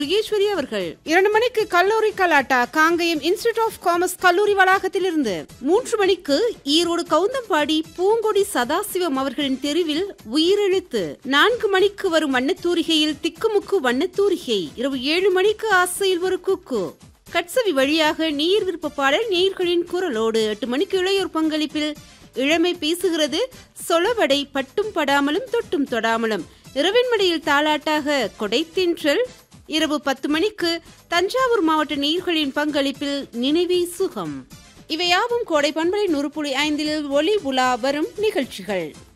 யோகேஸ்வரி அவர்கள் இரண்டு மணிக்கு கல்லூரி கலாட்டா காங்கயம் இன்ஸ்டிடியூட் ஆஃப் காமர்ஸ் கல்லூரி வளாகத்திலிருந்து மூன்று மணிக்கு ஈரோடு கவுந்தம்பாடி பூங்கொடி சதாசிவம் அவர்களின் தெருவில் உயிரெழுத்து நான்கு மணிக்கு வரும் வண்ணத்தூரிகையில் திக்குமுக்கு வண்ணத்தூரிகை இரவு ஏழு மணிக்கு ஆசையில் ஒரு குக்கு கட்சவி வழியாக நீர் விருப்ப பாடல் நீர்களின் குரலோடு எட்டு மணிக்கு இளையோர் பங்களிப்பில் இளமை பேசுகிறது சொலவடை பட்டும் படாமலும் தொட்டும் தொடாமலும் இரவின் மடியில் தாளாட்டாக கொடைத்தின்றல் இரவு பத்து மணிக்கு தஞ்சாவூர் மாவட்ட நீர்களின் பங்களிப்பில் நினைவே சுகம் இவையாவும் கோடை பண்பலை நூறு புள்ளி ஐந்தில் ஒளி உலா வரும் நிகழ்ச்சிகள்